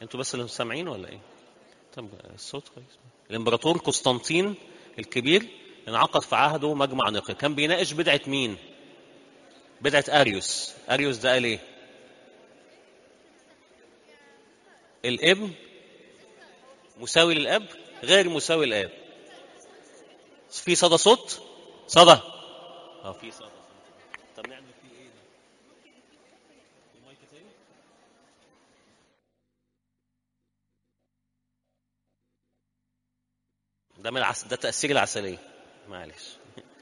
انتوا بس اللي سامعين ولا ايه طب الصوت كويس الامبراطور قسطنطين الكبير انعقد في عهده مجمع نقيا كان بيناقش بدعه مين بدعه اريوس اريوس ده قال ايه الابن مساوي للاب غير مساوي للاب في صدى صوت صدى اه في صدى طب نعمل فيه ايه ده المايك تاني ده من العس... ده تأثير العسلية معلش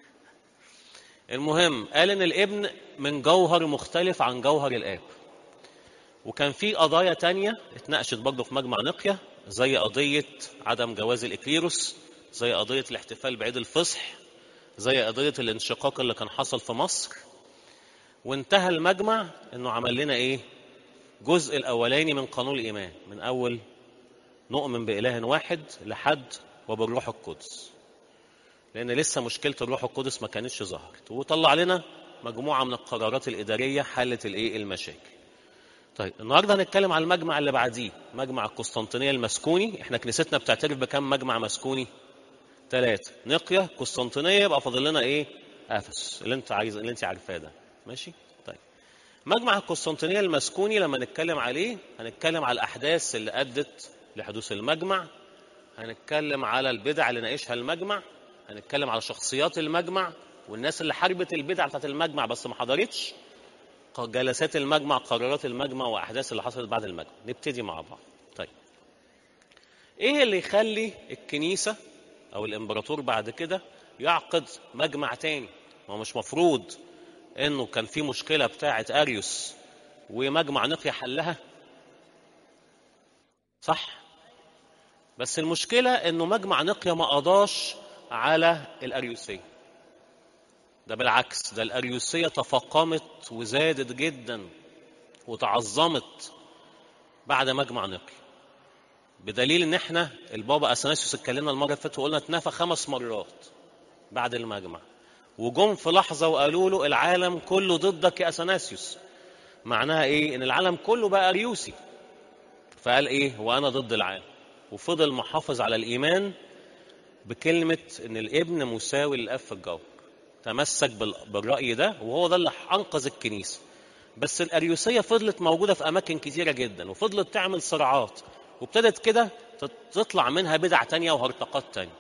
المهم قال ان الابن من جوهر مختلف عن جوهر الاب وكان في قضايا تانية اتناقشت برضه في مجمع نقيا زي قضية عدم جواز الإكليروس زي قضية الاحتفال بعيد الفصح زي قضية الانشقاق اللي كان حصل في مصر وانتهى المجمع انه عمل لنا ايه جزء الاولاني من قانون الايمان من اول نؤمن باله واحد لحد وبالروح القدس لان لسه مشكله الروح القدس ما كانتش ظهرت وطلع لنا مجموعه من القرارات الاداريه حلت الايه المشاكل طيب النهارده هنتكلم على المجمع اللي بعديه مجمع القسطنطينيه المسكوني احنا كنيستنا بتعترف بكم مجمع مسكوني ثلاثة نقيا قسطنطينية يبقى فاضل لنا ايه افس اللي انت عايز اللي انت عارفاه ده ماشي طيب مجمع القسطنطينية المسكوني لما نتكلم عليه هنتكلم على الاحداث اللي ادت لحدوث المجمع هنتكلم على البدع اللي ناقشها المجمع هنتكلم على شخصيات المجمع والناس اللي حاربت البدع بتاعت المجمع بس ما حضرتش جلسات المجمع قرارات المجمع واحداث اللي حصلت بعد المجمع نبتدي مع بعض طيب ايه اللي يخلي الكنيسه او الامبراطور بعد كده يعقد مجمع تاني ما هو مش مفروض انه كان في مشكله بتاعه اريوس ومجمع نقيا حلها صح بس المشكله انه مجمع نقيا ما قضاش على الاريوسيه ده بالعكس ده الاريوسيه تفاقمت وزادت جدا وتعظمت بعد مجمع نقيا بدليل ان احنا البابا اثناسيوس اتكلمنا المره اللي فاتت وقلنا اتنفى خمس مرات بعد المجمع وجم في لحظه وقالوا له العالم كله ضدك يا اثناسيوس معناها ايه ان العالم كله بقى اريوسي فقال ايه وانا ضد العالم وفضل محافظ على الايمان بكلمه ان الابن مساوي للاب في الجوهر تمسك بالراي ده وهو ده اللي انقذ الكنيسه بس الاريوسيه فضلت موجوده في اماكن كثيره جدا وفضلت تعمل صراعات وابتدت كده تطلع منها بدع تانية وهرطقات تانية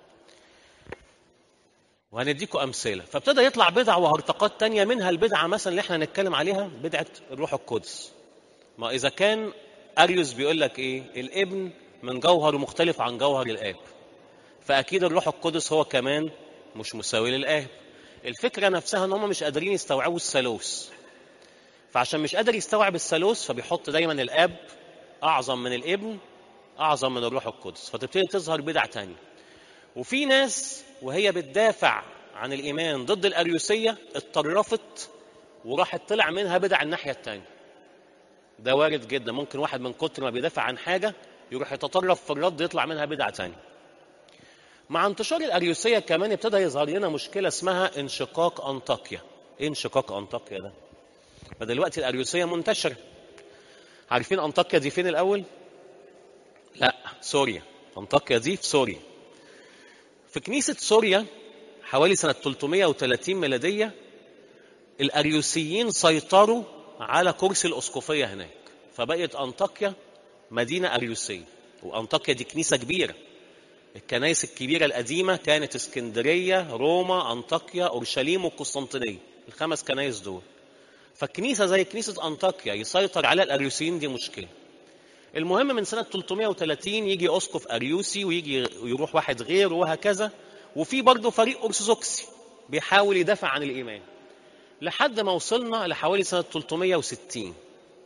وهنديكم أمثلة فابتدى يطلع بدع وهرطقات تانية منها البدعة مثلا اللي احنا هنتكلم عليها بدعة الروح القدس ما إذا كان أريوس بيقول لك إيه الابن من جوهر مختلف عن جوهر الآب فأكيد الروح القدس هو كمان مش مساوي للآب الفكرة نفسها إن هم مش قادرين يستوعبوا الثالوث فعشان مش قادر يستوعب الثالوث فبيحط دايما الآب أعظم من الابن أعظم من الروح القدس فتبتدي تظهر بدع تانية وفي ناس وهي بتدافع عن الإيمان ضد الأريوسية اتطرفت وراحت طلع منها بدع الناحية التانية ده وارد جدا ممكن واحد من كتر ما بيدافع عن حاجة يروح يتطرف في الرد يطلع منها بدع تانية مع انتشار الأريوسية كمان ابتدى يظهر لنا مشكلة اسمها انشقاق أنطاكيا ايه انشقاق أنطاكيا ده فدلوقتي الأريوسية منتشرة عارفين أنطاكيا دي فين الأول؟ لا سوريا أنطاكيا دي في سوريا في كنيسة سوريا حوالي سنة 330 ميلادية الأريوسيين سيطروا على كرسي الأسقفية هناك فبقت أنطاكيا مدينة أريوسية وأنطاكيا دي كنيسة كبيرة الكنائس الكبيرة القديمة كانت اسكندرية روما أنطاكيا أورشليم والقسطنطينية الخمس كنائس دول فالكنيسة زي كنيسة أنطاكيا يسيطر عليها الأريوسيين دي مشكلة المهم من سنة 330 يجي أسقف أريوسي ويجي يروح واحد غيره وهكذا وفي برضه فريق أرثوذكسي بيحاول يدافع عن الإيمان لحد ما وصلنا لحوالي سنة 360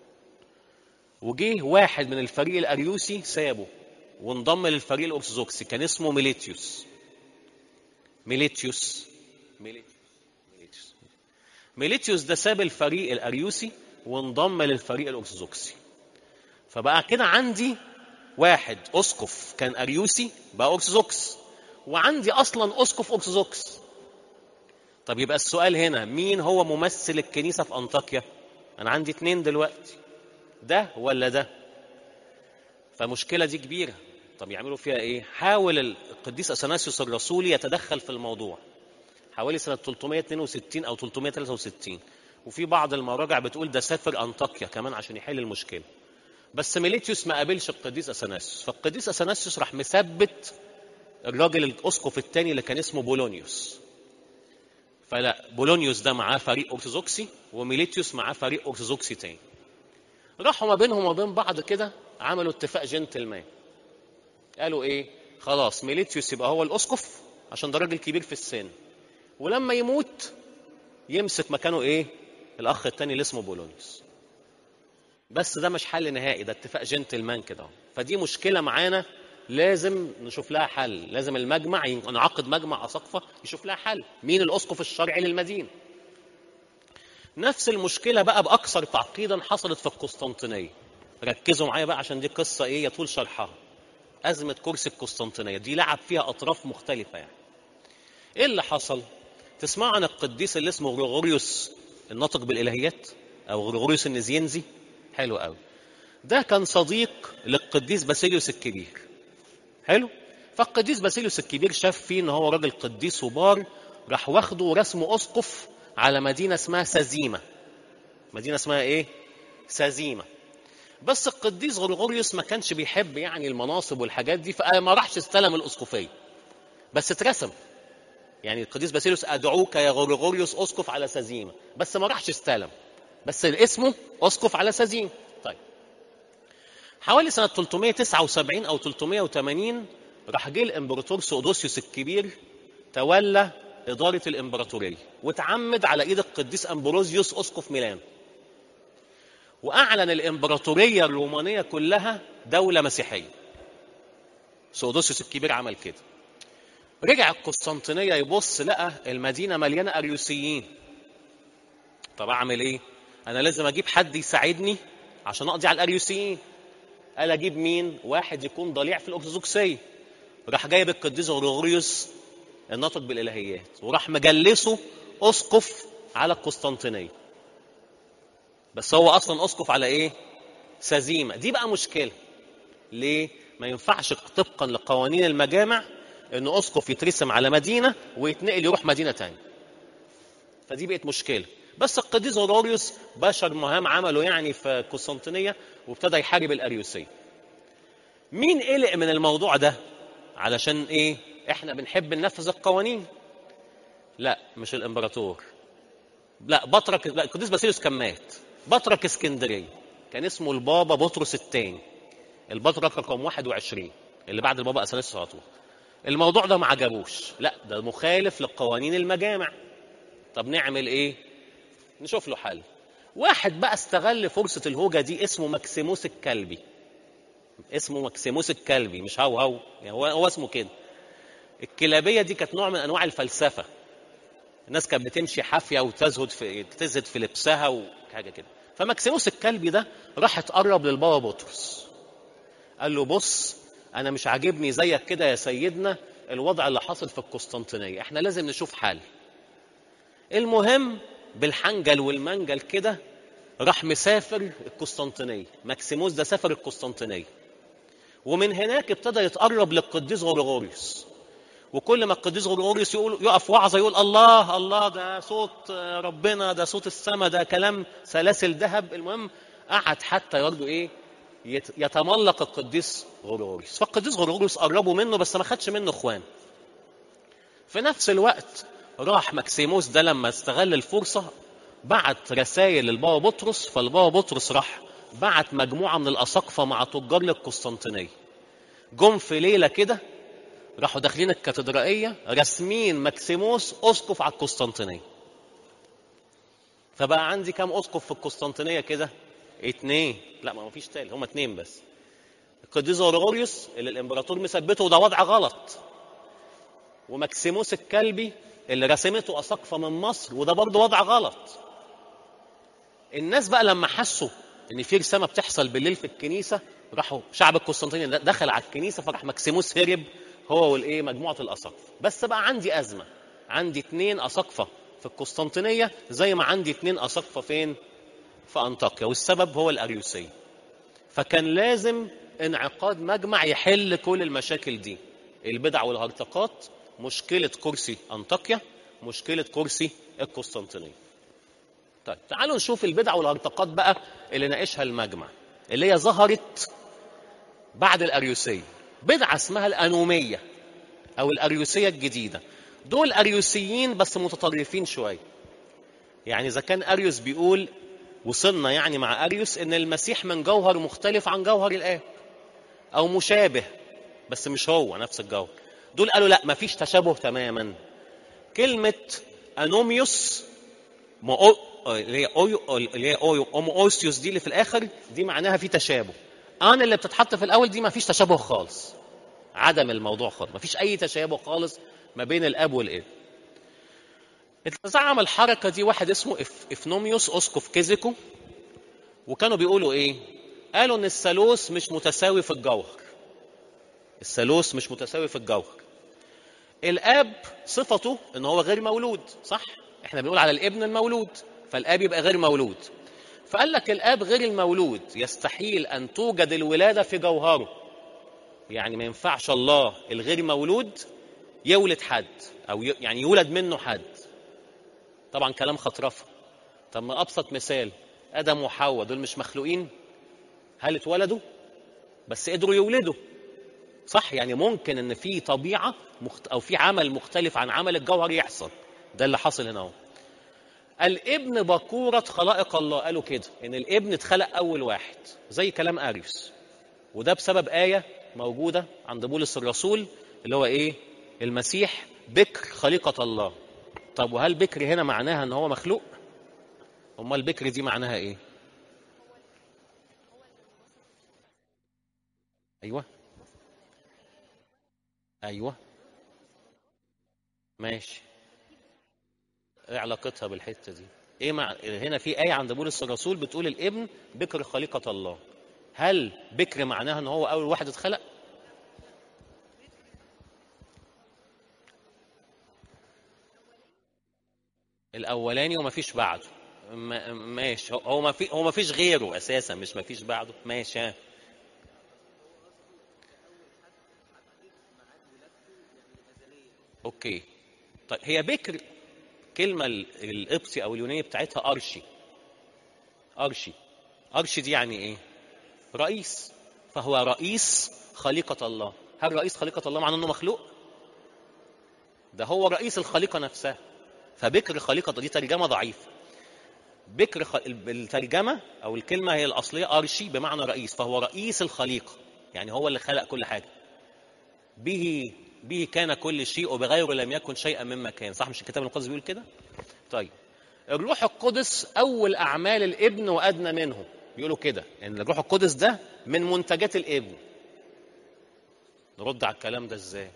وجه واحد من الفريق الأريوسي سابه وانضم للفريق الأرثوذكسي كان اسمه ميليتيوس ميليتيوس ميليتيوس ميليتيوس ده ساب الفريق الأريوسي وانضم للفريق الأرثوذكسي فبقى كده عندي واحد اسقف كان اريوسي بقى ارثوذكس وعندي اصلا اسقف ارثوذكس طب يبقى السؤال هنا مين هو ممثل الكنيسه في انطاكيا انا عندي اتنين دلوقتي ده ولا ده فمشكله دي كبيره طب يعملوا فيها ايه حاول القديس اثناسيوس الرسولي يتدخل في الموضوع حوالي سنه 362 او 363 وفي بعض المراجع بتقول ده سافر انطاكيا كمان عشان يحل المشكله بس ميليتيوس ما قابلش القديس اثناسيوس فالقديس اثناسيوس راح مثبت الراجل الاسقف الثاني اللي كان اسمه بولونيوس فلا بولونيوس ده معاه فريق ارثوذكسي وميليتيوس معاه فريق ارثوذكسي تاني راحوا ما بينهم وما بين بعض كده عملوا اتفاق جنتلمان قالوا ايه خلاص ميليتيوس يبقى هو الاسقف عشان ده راجل كبير في السن ولما يموت يمسك مكانه ايه الاخ التاني اللي اسمه بولونيوس بس ده مش حل نهائي ده اتفاق جنتلمان كده اهو. فدي مشكله معانا لازم نشوف لها حل لازم المجمع ينعقد مجمع اساقفه يشوف لها حل مين الاسقف الشرعي للمدينه نفس المشكله بقى باكثر تعقيدا حصلت في القسطنطينيه ركزوا معايا بقى عشان دي قصه ايه يطول شرحها ازمه كرسي القسطنطينيه دي لعب فيها اطراف مختلفه يعني ايه اللي حصل تسمعوا عن القديس اللي اسمه غريغوريوس الناطق بالالهيات او غريغوريوس النزينزي حلو قوي ده كان صديق للقديس باسيليوس الكبير حلو فالقديس باسيليوس الكبير شاف فيه ان هو راجل قديس وبار راح واخده ورسمه اسقف على مدينه اسمها سازيمه مدينه اسمها ايه سازيمه بس القديس غريغوريوس ما كانش بيحب يعني المناصب والحاجات دي فما راحش استلم الاسقفيه بس اترسم يعني القديس باسيليوس ادعوك يا غريغوريوس اسقف على سازيمه بس ما راحش استلم بس اسمه اسقف على سازيمه طيب حوالي سنه 379 او 380 راح جه الامبراطور سودوسيوس الكبير تولى اداره الامبراطوريه وتعمد على ايد القديس امبروزيوس اسقف ميلان واعلن الامبراطوريه الرومانيه كلها دوله مسيحيه سودوسيوس الكبير عمل كده رجع القسطنطينيه يبص لقى المدينه مليانه اريوسيين طب اعمل ايه انا لازم اجيب حد يساعدني عشان اقضي على الاريوسيين قال اجيب مين واحد يكون ضليع في الارثوذكسيه راح جايب القديس غريغوريوس الناطق بالالهيات وراح مجلسه اسقف على القسطنطينيه بس هو اصلا اسقف على ايه سزيمه دي بقى مشكله ليه ما ينفعش طبقا لقوانين المجامع ان اسقف يترسم على مدينه ويتنقل يروح مدينه تانية فدي بقت مشكله بس القديس غريغوريوس بشر مهام عمله يعني في قسطنطينيه وابتدى يحارب الاريوسيه مين قلق من الموضوع ده علشان ايه احنا بنحب ننفذ القوانين لا مش الامبراطور لا بطرك لا القديس باسيليوس كان مات بطرك اسكندريه كان اسمه البابا بطرس الثاني البطرك رقم 21 اللي بعد البابا اثناسيوس على طول الموضوع ده ما عجبوش لا ده مخالف لقوانين المجامع طب نعمل ايه نشوف له حل واحد بقى استغل فرصة الهوجة دي اسمه مكسيموس الكلبي اسمه مكسيموس الكلبي مش هو هو يعني هو, هو اسمه كده الكلابية دي كانت نوع من أنواع الفلسفة الناس كانت بتمشي حافية وتزهد في تزهد في لبسها وحاجة كده فمكسيموس الكلبي ده راح اتقرب للبابا بطرس قال له بص أنا مش عاجبني زيك كده يا سيدنا الوضع اللي حاصل في القسطنطينية احنا لازم نشوف حل المهم بالحنجل والمنجل كده راح مسافر القسطنطينيه ماكسيموس ده سافر القسطنطينيه ومن هناك ابتدى يتقرب للقديس غريغوريوس وكل ما القديس غريغوريوس يقول يقف وعظه يقول الله الله ده صوت ربنا ده صوت السماء ده كلام سلاسل ذهب المهم قعد حتى برضه ايه يتملق القديس غريغوريوس فالقديس غريغوريوس قربوا منه بس ما خدش منه اخوان في نفس الوقت راح مكسيموس ده لما استغل الفرصة بعت رسائل للبابا بطرس فالبابا بطرس راح بعت مجموعة من الأساقفة مع تجار للقسطنطينية جم في ليلة كده راحوا داخلين الكاتدرائية رسمين مكسيموس أسقف على القسطنطينية فبقى عندي كام أسقف في القسطنطينية كده اتنين لا ما فيش تالي هما اتنين بس القديس غريغوريوس اللي الامبراطور مثبته وده وضع غلط ومكسيموس الكلبي اللي رسمته أساقفة من مصر وده برضه وضع غلط الناس بقى لما حسوا ان في رسامه بتحصل بالليل في الكنيسه راحوا شعب القسطنطينيه دخل على الكنيسه فراح مكسيموس هرب هو والايه مجموعه الاساقفه بس بقى عندي ازمه عندي اثنين اساقفه في القسطنطينيه زي ما عندي اثنين اساقفه فين في انطاكيا والسبب هو الاريوسيه فكان لازم انعقاد مجمع يحل كل المشاكل دي البدع والهرطقات مشكله كرسي انطاكيا مشكله كرسي القسطنطينيه طيب تعالوا نشوف البدع والهرطقات بقى اللي ناقشها المجمع اللي هي ظهرت بعد الاريوسيه بدعه اسمها الانوميه او الاريوسيه الجديده دول اريوسيين بس متطرفين شويه يعني اذا كان اريوس بيقول وصلنا يعني مع اريوس ان المسيح من جوهر مختلف عن جوهر الاب او مشابه بس مش هو نفس الجوهر دول قالوا لا مفيش تشابه تماما كلمه انوميوس ما اللي هي أويو اللي هي أويو أوموسيوس دي اللي في الآخر دي معناها في تشابه. أنا اللي بتتحط في الأول دي ما فيش تشابه خالص. عدم الموضوع خالص، ما فيش أي تشابه خالص ما بين الأب والابن. اتزعم الحركة دي واحد اسمه إف... إفنوميوس أسقف كيزيكو وكانوا بيقولوا إيه؟ قالوا إن الثالوث مش متساوي في الجوهر. الثالوث مش متساوي في الجوهر. الآب صفته إن هو غير مولود، صح؟ إحنا بنقول على الابن المولود، فالاب يبقى غير مولود فقال لك الاب غير المولود يستحيل ان توجد الولاده في جوهره يعني ما ينفعش الله الغير مولود يولد حد او يعني يولد منه حد طبعا كلام خطرفه طب ما ابسط مثال ادم وحواء دول مش مخلوقين هل اتولدوا بس قدروا يولدوا صح يعني ممكن ان في طبيعه مخت... او في عمل مختلف عن عمل الجوهر يحصل ده اللي حاصل هنا اهو الابن بكورة خلائق الله قالوا كده ان الابن اتخلق اول واحد زي كلام اريوس وده بسبب آية موجودة عند بولس الرسول اللي هو ايه المسيح بكر خليقة الله طب وهل بكر هنا معناها ان هو مخلوق امال بكر دي معناها ايه ايوه ايوه ماشي ايه علاقتها بالحته دي؟ ايه مع هنا في ايه عند بولس الرسول بتقول الابن بكر خليقه الله. هل بكر معناها ان هو اول واحد اتخلق؟ الاولاني وما فيش بعده. ما- ماشي هو- هو ما في هو ما فيش غيره اساسا مش ما فيش بعده ماشي ها. اوكي طيب هي بكر كلمة ال- القبطي أو اليونانية بتاعتها أرشي أرشي أرشي دي يعني إيه؟ رئيس فهو رئيس خليقة الله هل رئيس خليقة الله معناه إنه مخلوق؟ ده هو رئيس الخليقة نفسها فبكر خليقة دي ترجمة ضعيفة بكر خ... الترجمة أو الكلمة هي الأصلية أرشي بمعنى رئيس فهو رئيس الخليقة يعني هو اللي خلق كل حاجة به به كان كل شيء وبغيره لم يكن شيئا مما كان صح مش الكتاب المقدس بيقول كده طيب الروح القدس اول اعمال الابن وادنى منه بيقولوا كده ان الروح القدس ده من منتجات الابن نرد على الكلام ده ازاي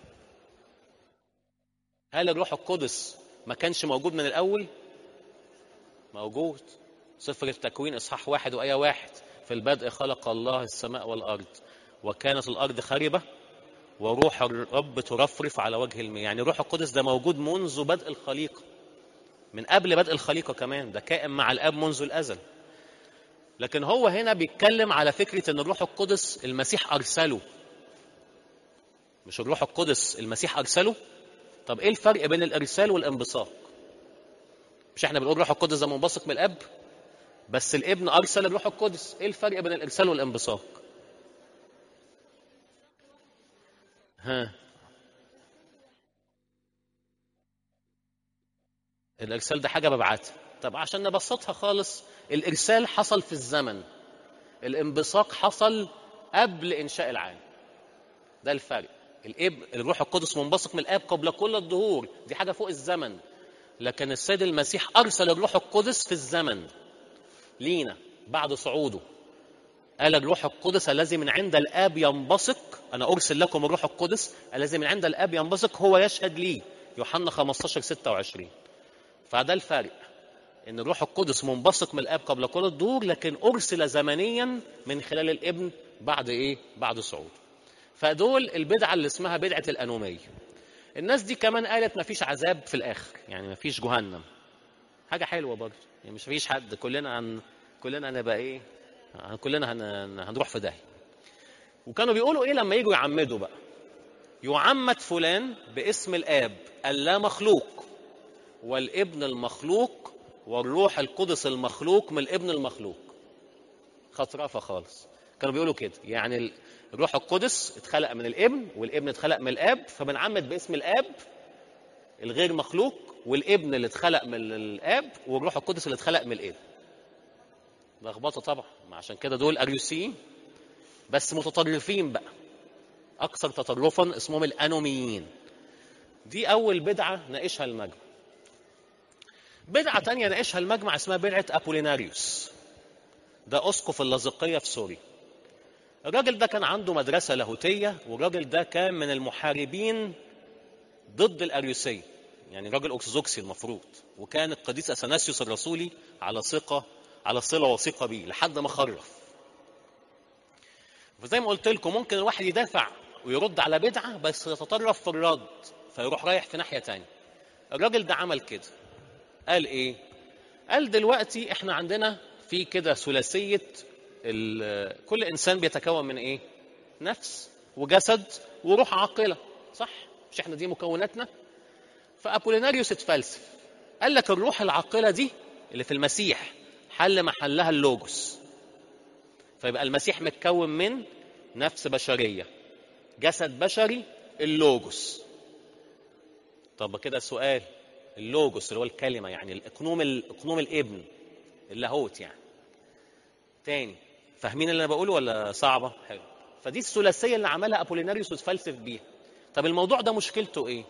هل الروح القدس ما كانش موجود من الاول موجود سفر التكوين اصحاح واحد وايه واحد في البدء خلق الله السماء والارض وكانت الارض خربه وروح الرب ترفرف على وجه المياه يعني الروح القدس ده موجود منذ بدء الخليقة من قبل بدء الخليقة كمان ده كائن مع الآب منذ الأزل لكن هو هنا بيتكلم على فكرة أن الروح القدس المسيح أرسله مش الروح القدس المسيح أرسله طب إيه الفرق بين الإرسال والانبثاق مش احنا بنقول الروح القدس ده منبثق من الأب بس الابن أرسل الروح القدس إيه الفرق بين الإرسال والانبثاق ها الارسال ده حاجه ببعتها طب عشان نبسطها خالص الارسال حصل في الزمن الانبثاق حصل قبل انشاء العالم ده الفرق الاب الروح القدس منبثق من الاب قبل كل الدهور دي حاجه فوق الزمن لكن السيد المسيح ارسل الروح القدس في الزمن لينا بعد صعوده قال الروح القدس الذي من عند الاب ينبثق انا ارسل لكم الروح القدس الذي من عند الاب ينبثق هو يشهد لي يوحنا 15 26 فده الفرق ان الروح القدس منبثق من الاب قبل كل الدهور لكن ارسل زمنيا من خلال الابن بعد ايه بعد صعود فدول البدعه اللي اسمها بدعه الانوميه الناس دي كمان قالت ما فيش عذاب في الاخر يعني ما فيش جهنم حاجه حلوه برضه يعني مش فيش حد كلنا هن... كلنا هنبقى ايه كلنا هن... هنروح في داهيه وكانوا بيقولوا ايه لما يجوا يعمدوا بقى يعمد فلان باسم الاب اللا مخلوق والابن المخلوق والروح القدس المخلوق من الابن المخلوق خطرافه خالص كانوا بيقولوا كده يعني الروح القدس اتخلق من الابن والابن اتخلق من الاب فبنعمد باسم الاب الغير مخلوق والابن اللي اتخلق من الاب والروح القدس اللي اتخلق من الابن لخبطه طبعا ما عشان كده دول اريوسيين بس متطرفين بقى اكثر تطرفا اسمهم الانوميين دي اول بدعه ناقشها المجمع بدعه تانية ناقشها المجمع اسمها بدعه ابوليناريوس ده اسقف اللاذقيه في سوريا الراجل ده كان عنده مدرسه لاهوتيه والراجل ده كان من المحاربين ضد الاريوسيه يعني راجل ارثوذكسي المفروض وكان القديس اثناسيوس الرسولي على ثقه على صله وثيقه بيه لحد ما خرف فزي ما قلت لكم ممكن الواحد يدافع ويرد على بدعه بس يتطرف في الرد فيروح رايح في ناحيه تانية الراجل ده عمل كده قال ايه قال دلوقتي احنا عندنا في كده ثلاثيه ال- كل انسان بيتكون من ايه نفس وجسد وروح عاقله صح مش احنا دي مكوناتنا فابوليناريوس اتفلسف قال لك الروح العاقله دي اللي في المسيح حل محلها اللوجوس فيبقى المسيح متكون من نفس بشريه جسد بشري اللوجوس طب كده سؤال اللوجوس اللي هو الكلمه يعني الاقنوم الاقنوم الابن اللاهوت يعني تاني فاهمين اللي انا بقوله ولا صعبه حلو فدي الثلاثيه اللي عملها ابوليناريوس واتفلسف بيها طب الموضوع ده مشكلته ايه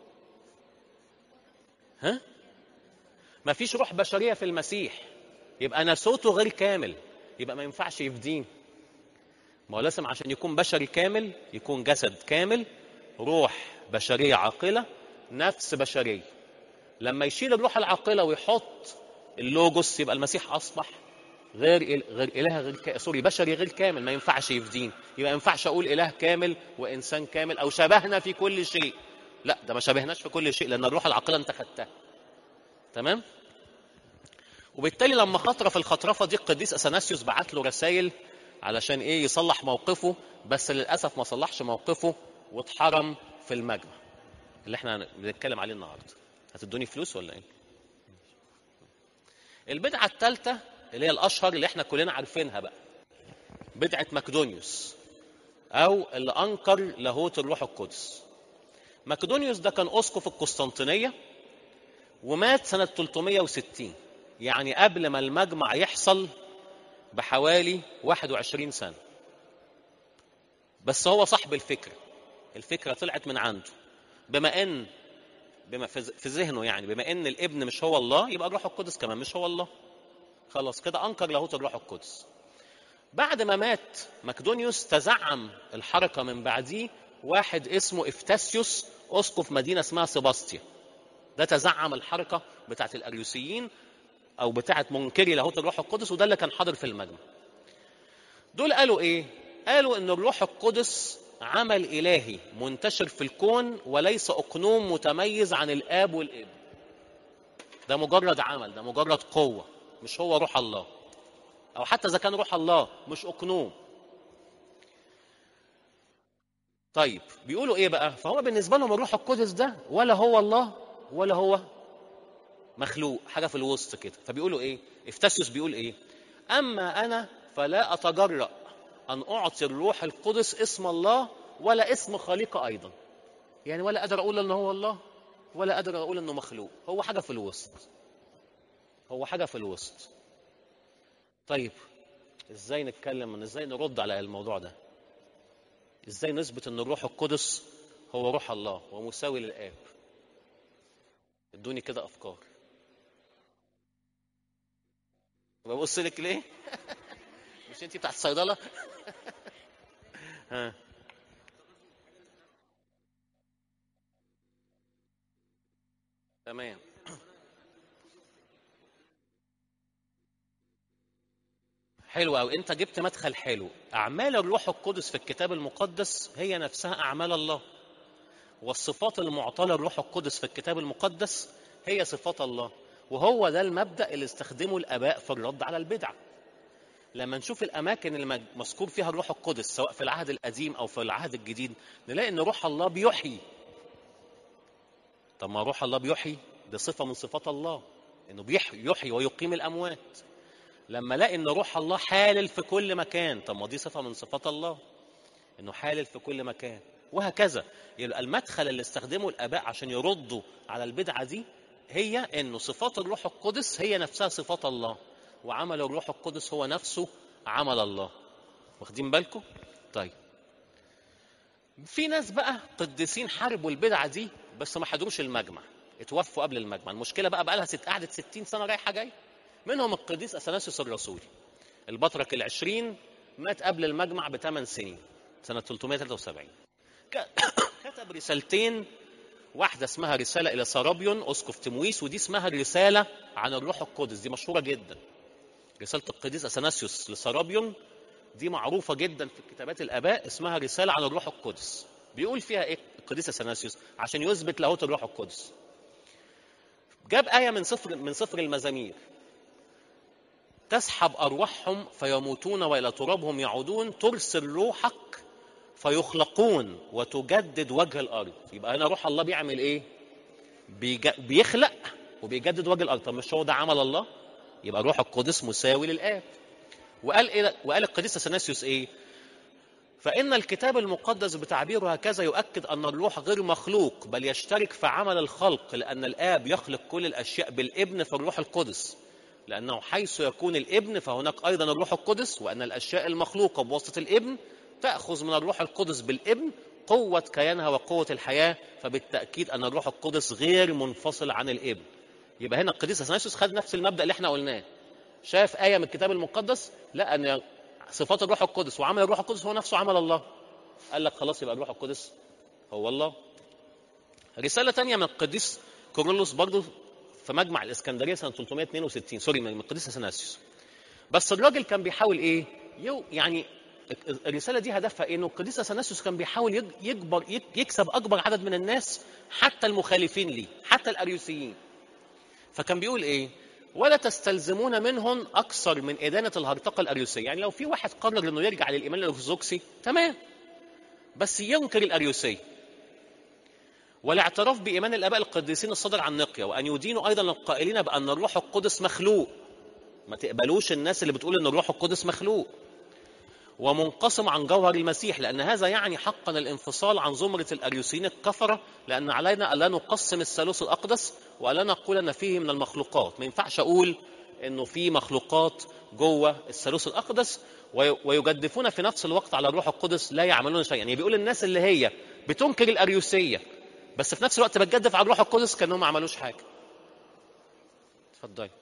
ها ما فيش روح بشريه في المسيح يبقى ناسوته غير كامل يبقى ما ينفعش يفدين ما هو لازم عشان يكون بشري كامل يكون جسد كامل روح بشريه عاقله نفس بشريه لما يشيل الروح العاقله ويحط اللوجوس يبقى المسيح اصبح غير إل- غير اله غير ك... سوري بشري غير كامل ما ينفعش يفدين يبقى ما ينفعش اقول اله كامل وانسان كامل او شبهنا في كل شيء لا ده ما شبهناش في كل شيء لان الروح العاقله انت خدتها تمام وبالتالي لما خطرف الخطرفه دي القديس اثناسيوس بعت له رسائل علشان ايه يصلح موقفه بس للاسف ما صلحش موقفه واتحرم في المجمع اللي احنا بنتكلم عليه النهارده هتدوني فلوس ولا ايه البدعه الثالثه اللي هي الاشهر اللي احنا كلنا عارفينها بقى بدعه مقدونيوس او اللي انكر لاهوت الروح القدس مقدونيوس ده كان اسقف القسطنطينيه ومات سنه 360 يعني قبل ما المجمع يحصل بحوالي 21 سنه بس هو صاحب الفكره الفكره طلعت من عنده بما ان بما في في ذهنه يعني بما ان الابن مش هو الله يبقى الروح القدس كمان مش هو الله خلاص كده انكر لاهوت الروح القدس بعد ما مات مقدونيوس تزعم الحركه من بعديه واحد اسمه افتاسيوس اسقف مدينه اسمها سيباستيا ده تزعم الحركه بتاعت الاريوسيين او بتاعت منكري لاهوت الروح القدس وده اللي كان حاضر في المجمع دول قالوا ايه قالوا ان الروح القدس عمل الهي منتشر في الكون وليس اقنوم متميز عن الاب والابن ده مجرد عمل ده مجرد قوه مش هو روح الله او حتى اذا كان روح الله مش اقنوم طيب بيقولوا ايه بقى فهو بالنسبه لهم الروح القدس ده ولا هو الله ولا هو مخلوق حاجه في الوسط كده فبيقولوا ايه افتاسيوس بيقول ايه اما انا فلا اتجرأ ان اعطي الروح القدس اسم الله ولا اسم خليقه ايضا يعني ولا قادر اقول ان هو الله ولا قادر اقول انه مخلوق هو حاجه في الوسط هو حاجه في الوسط طيب ازاي نتكلم ازاي نرد على الموضوع ده ازاي نثبت ان الروح القدس هو روح الله ومساوي للاب ادوني كده افكار ببص لك ليه مش انت بتاعت الصيدله ها تمام حلو قوي انت جبت مدخل حلو اعمال الروح القدس في الكتاب المقدس هي نفسها اعمال الله والصفات المعطاه للروح القدس في الكتاب المقدس هي صفات الله وهو ده المبدا اللي استخدمه الاباء في الرد على البدع لما نشوف الاماكن اللي مج- مذكور فيها الروح القدس سواء في العهد القديم او في العهد الجديد نلاقي ان روح الله بيحيي طب ما روح الله بيحيي دي صفه من صفات الله انه بيحيي يحيي ويقيم الاموات لما الاقي ان روح الله حالل في كل مكان طب ما دي صفه من صفات الله انه حالل في كل مكان وهكذا يبقى المدخل اللي استخدمه الاباء عشان يردوا على البدعه دي هي انه صفات الروح القدس هي نفسها صفات الله وعمل الروح القدس هو نفسه عمل الله واخدين بالكم طيب في ناس بقى قديسين حاربوا البدعه دي بس ما حضروش المجمع اتوفوا قبل المجمع المشكله بقى بقى لها ست قعدت 60 سنه رايحه جاي منهم القديس اثناسيوس الرسولي البطرك العشرين مات قبل المجمع بثمان سنين سنة 373 ك- كتب رسالتين واحدة اسمها رسالة إلى سرابيون أسقف تمويس ودي اسمها الرسالة عن الروح القدس دي مشهورة جدا رسالة القديس أثناسيوس لسرابيون دي معروفة جدا في كتابات الآباء اسمها رسالة عن الروح القدس بيقول فيها إيه القديس أثناسيوس عشان يثبت لاهوت الروح القدس جاب آية من سفر من سفر المزامير تسحب أرواحهم فيموتون وإلى ترابهم يعودون ترسل روحك فيخلقون وتجدد وجه الأرض يبقى هنا روح الله بيعمل إيه؟ بيج... بيخلق وبيجدد وجه الأرض طب مش هو ده عمل الله؟ يبقى روح القدس مساوي للآب وقال إيه وقال القديس اثناسيوس إيه؟ فإن الكتاب المقدس بتعبيره هكذا يؤكد أن الروح غير مخلوق بل يشترك في عمل الخلق لأن الآب يخلق كل الأشياء بالابن في الروح القدس لأنه حيث يكون الابن فهناك أيضا الروح القدس وأن الأشياء المخلوقة بواسطة الابن تأخذ من الروح القدس بالابن قوة كيانها وقوة الحياة فبالتأكيد أن الروح القدس غير منفصل عن الابن يبقى هنا القديس اثناسيوس خد نفس المبدأ اللي احنا قلناه شاف آية من الكتاب المقدس لا أن صفات الروح القدس وعمل الروح القدس هو نفسه عمل الله قال لك خلاص يبقى الروح القدس هو الله رسالة تانية من القديس كورولوس برضو في مجمع الإسكندرية سنة 362 سوري من القديس اثناسيوس بس الراجل كان بيحاول إيه يو يعني الرسالة دي هدفها إيه؟ إنه القديس اثناسيوس كان بيحاول يج- يجبر يك- يكسب أكبر عدد من الناس حتى المخالفين ليه حتى الأريوسيين فكان بيقول ايه ولا تستلزمون منهم اكثر من ادانه الهرطقه الاريوسيه يعني لو في واحد قرر انه يرجع للايمان الارثوذكسي تمام بس ينكر الاريوسيه والاعتراف بايمان الاباء القديسين الصادر عن نقيا وان يدينوا ايضا القائلين بان الروح القدس مخلوق ما تقبلوش الناس اللي بتقول ان الروح القدس مخلوق ومنقسم عن جوهر المسيح لأن هذا يعني حقا الانفصال عن زمرة الأريوسيين الكفرة لأن علينا ألا نقسم الثالوث الأقدس وألا نقول أن فيه من المخلوقات ما ينفعش أقول أنه في مخلوقات جوه الثالوث الأقدس وي- ويجدفون في نفس الوقت على الروح القدس لا يعملون شيئا يعني بيقول الناس اللي هي بتنكر الأريوسية بس في نفس الوقت بتجدف على الروح القدس كأنهم ما عملوش حاجة اتفضلي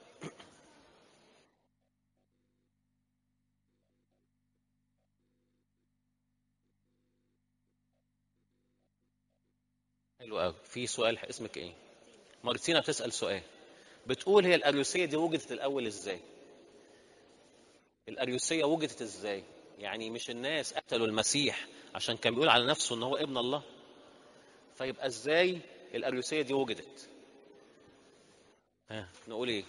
حلو قوي في سؤال اسمك ايه مارتينا بتسال سؤال بتقول هي الاريوسيه دي وجدت الاول ازاي الاريوسيه وجدت ازاي يعني مش الناس قتلوا المسيح عشان كان بيقول على نفسه ان هو ابن الله فيبقى ازاي الاريوسيه دي وجدت ها نقول ايه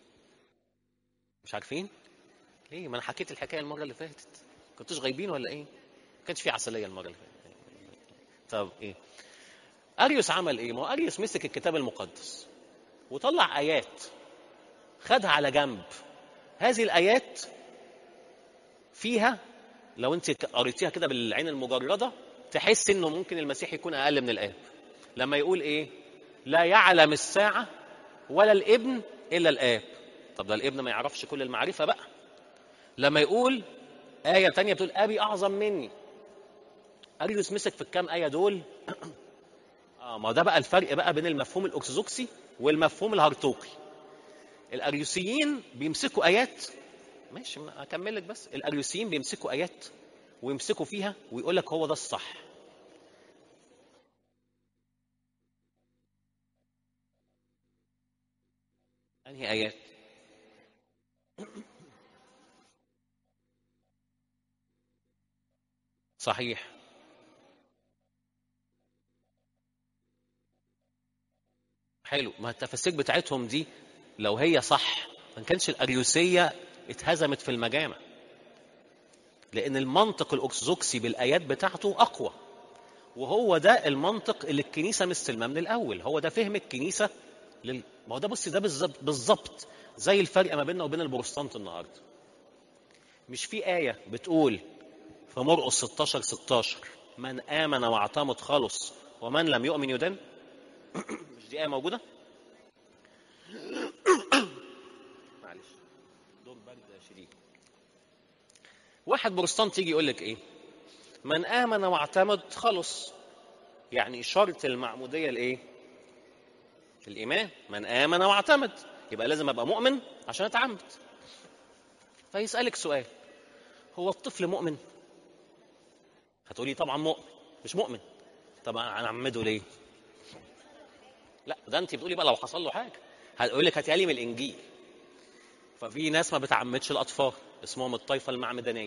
مش عارفين ليه ما انا حكيت الحكايه المره اللي فاتت كنتوش غايبين ولا ايه ما كانش في عسليه المره اللي فاتت طب ايه اريوس عمل ايه؟ ما هو اريوس مسك الكتاب المقدس وطلع ايات خدها على جنب هذه الايات فيها لو انت قريتيها كده بالعين المجرده تحس انه ممكن المسيح يكون اقل من الاب لما يقول ايه؟ لا يعلم الساعه ولا الابن الا الاب طب ده الابن ما يعرفش كل المعرفه بقى لما يقول آية تانية بتقول أبي أعظم مني أريوس مسك في الكام آية دول اه ما ده بقى الفرق بقى بين المفهوم الارثوذكسي والمفهوم الهرطوقي الاريوسيين بيمسكوا ايات ماشي ما اكمل لك بس الاريوسيين بيمسكوا ايات ويمسكوا فيها ويقول لك هو ده الصح انهي ايات صحيح حلو ما التفاسير بتاعتهم دي لو هي صح ما كانش الاريوسيه اتهزمت في المجامع لان المنطق الارثوذكسي بالايات بتاعته اقوى وهو ده المنطق اللي الكنيسه مستلمه من الاول هو ده فهم الكنيسه لل... ما هو ده بص ده بالظبط بالظبط زي الفرق ما بيننا وبين البروتستانت النهارده مش في ايه بتقول في مرقس 16 16 من امن واعتمد خلص ومن لم يؤمن يدان مش دي ايه موجوده معلش دور برد شديد واحد بروتستانت يجي يقول لك ايه من امن واعتمد خلص يعني شرط المعموديه الايه الايمان من امن واعتمد يبقى لازم ابقى مؤمن عشان اتعمد فيسالك سؤال هو الطفل مؤمن هتقولي طبعا مؤمن مش مؤمن طب هنعمده ليه لا ده انت بتقولي بقى لو حصل له حاجه هقول لك هاتيها لي من الانجيل ففي ناس ما بتعمدش الاطفال اسمهم الطائفه المعمدانيه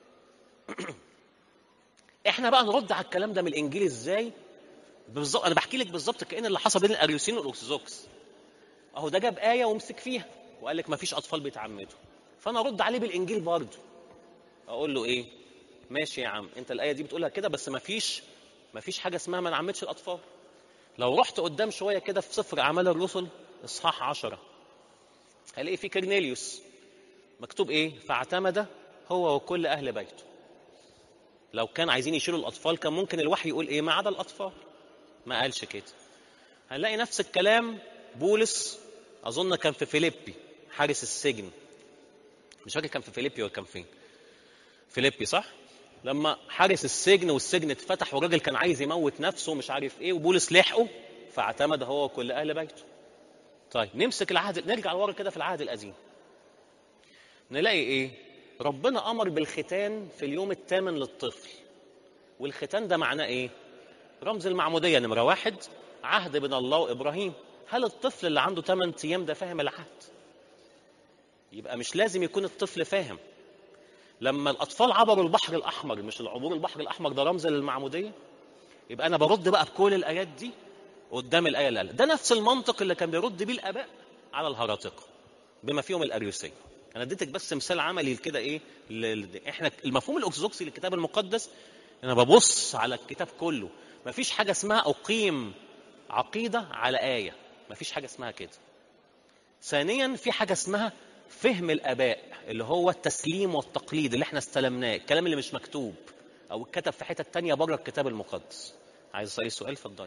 احنا بقى نرد على الكلام ده من الانجيل ازاي بالظبط انا بحكي لك بالظبط كان اللي حصل بين الاريوسين والارثوذكس اهو ده جاب ايه ومسك فيها وقال لك ما فيش اطفال بيتعمدوا فانا ارد عليه بالانجيل برضه اقول له ايه ماشي يا عم انت الايه دي بتقولها كده بس ما فيش ما فيش حاجه اسمها ما نعمدش الاطفال لو رحت قدام شويه كده في سفر اعمال الرسل اصحاح عشرة هلاقي في كرنيليوس مكتوب ايه فاعتمد هو وكل اهل بيته لو كان عايزين يشيلوا الاطفال كان ممكن الوحي يقول ايه ما عدا الاطفال ما قالش كده هنلاقي نفس الكلام بولس اظن كان في فيليبي حارس السجن مش فاكر كان في فيليبي ولا كان فين فيليبي صح لما حارس السجن والسجن اتفتح والراجل كان عايز يموت نفسه مش عارف ايه وبولس لحقه فاعتمد هو وكل اهل بيته طيب نمسك العهد نرجع لورا كده في العهد القديم نلاقي ايه ربنا امر بالختان في اليوم الثامن للطفل والختان ده معناه ايه رمز المعموديه نمره واحد عهد بين الله وابراهيم هل الطفل اللي عنده 8 ايام ده فاهم العهد يبقى مش لازم يكون الطفل فاهم لما الاطفال عبروا البحر الاحمر مش العبور البحر الاحمر ده رمز للمعموديه يبقى انا برد بقى بكل الايات دي قدام الايه اللي قالها ده نفس المنطق اللي كان بيرد بيه الاباء على الهراطقه بما فيهم الاريوسيه انا اديتك بس مثال عملي كده ايه ل- احنا المفهوم الارثوذكسي للكتاب المقدس انا ببص على الكتاب كله مفيش حاجه اسمها اقيم عقيده على ايه مفيش حاجه اسمها كده ثانيا في حاجه اسمها فهم الاباء اللي هو التسليم والتقليد اللي احنا استلمناه الكلام اللي مش مكتوب او اتكتب في حته تانية بره الكتاب المقدس عايز اسالي سؤال اتفضلي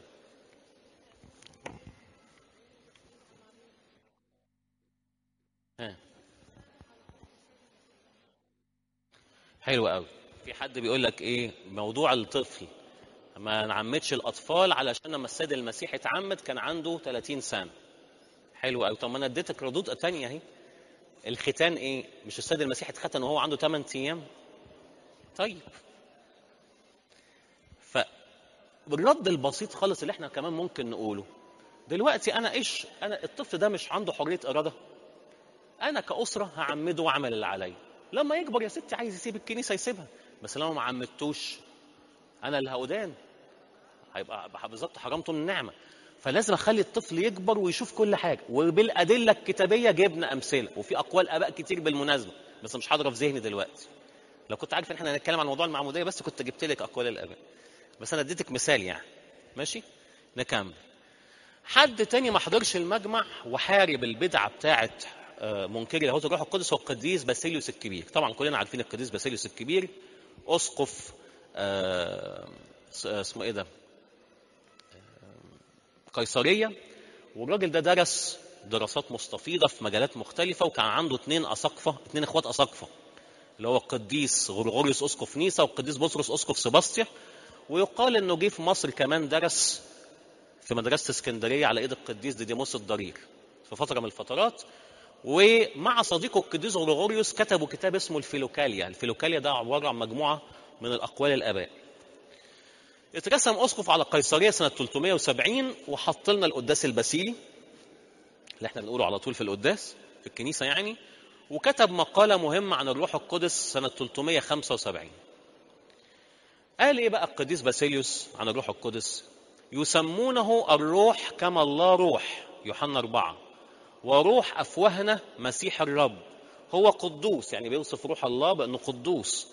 ها حلو قوي في حد بيقول لك ايه موضوع الطفل ما نعمدش الاطفال علشان لما السيد المسيح اتعمد كان عنده 30 سنه حلو قوي طب ما انا اديتك ردود تانية اهي الختان ايه مش السيد المسيح اتختن وهو عنده 8 ايام طيب ف بالرد البسيط خالص اللي احنا كمان ممكن نقوله دلوقتي انا ايش انا الطفل ده مش عنده حريه اراده انا كاسره هعمده واعمل اللي عليا لما يكبر يا ستي عايز يسيب الكنيسه يسيبها بس لو ما عمدتوش انا اللي هودان هيبقى بقى بالظبط حرمته من النعمه فلازم اخلي الطفل يكبر ويشوف كل حاجه وبالادله الكتابيه جبنا امثله وفي اقوال اباء كتير بالمناسبه بس مش حاضره في ذهني دلوقتي لو كنت عارف ان احنا هنتكلم عن موضوع المعموديه بس كنت جبت لك اقوال الاباء بس انا اديتك مثال يعني ماشي نكمل حد تاني ما حضرش المجمع وحارب البدعه بتاعه آه، منكري لاهوت الروح القدس هو القديس باسيليوس الكبير طبعا كلنا عارفين القديس باسيليوس الكبير اسقف آه، س- آه، اسمه ايه ده آه، قيصريه والراجل ده درس دراسات مستفيضه في مجالات مختلفه وكان عنده اثنين اساقفه اثنين اخوات اساقفه اللي هو القديس غرغوريوس اسقف نيسا والقديس بطرس اسقف سباستيا ويقال انه جه في مصر كمان درس في مدرسه اسكندريه على ايد القديس ديديموس الضرير في فتره من الفترات ومع صديقه القديس غرغوريوس كتبوا كتاب اسمه الفيلوكاليا الفيلوكاليا ده عباره عن مجموعه من الاقوال الاباء اترسم اسقف على قيصريه سنه 370 وحط لنا القداس الباسيلي اللي احنا بنقوله على طول في القداس في الكنيسه يعني وكتب مقاله مهمه عن الروح القدس سنه 375 قال ايه بقى القديس باسيليوس عن الروح القدس يسمونه الروح كما الله روح يوحنا أربعة وروح أفواهنا مسيح الرب هو قدوس يعني بيوصف روح الله بأنه قدوس